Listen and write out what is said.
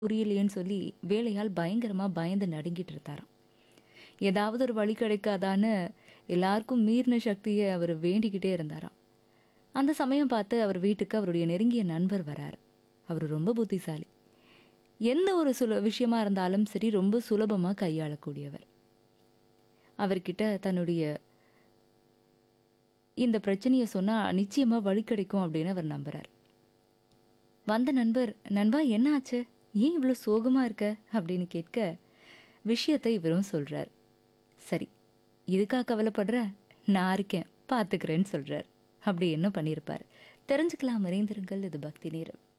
புரியலையேன்னு சொல்லி வேலையால் பயங்கரமா பயந்து நடுங்கிட்டு இருந்தாராம் ஏதாவது ஒரு வழி கிடைக்காதான்னு எல்லாருக்கும் மீறின சக்தியை அவர் வேண்டிக்கிட்டே இருந்தாராம் அந்த சமயம் பார்த்து அவர் வீட்டுக்கு அவருடைய நெருங்கிய நண்பர் வராரு அவர் ரொம்ப புத்திசாலி எந்த ஒரு சுல விஷயமா இருந்தாலும் சரி ரொம்ப சுலபமாக கையாளக்கூடியவர் அவர்கிட்ட தன்னுடைய இந்த பிரச்சனையை சொன்னா நிச்சயமா வழி கிடைக்கும் அப்படின்னு அவர் நம்புறார் வந்த நண்பர் நண்பா என்ன ஆச்சு ஏன் இவ்வளோ சோகமா இருக்க அப்படின்னு கேட்க விஷயத்தை இவரும் சொல்றார் சரி இதுக்கா கவலைப்படுற நான் இருக்கேன் பார்த்துக்கிறேன்னு சொல்றார் அப்படி என்ன பண்ணியிருப்பார் தெரிஞ்சுக்கலாம் மறைந்திருங்கள் இது பக்தி நேரம்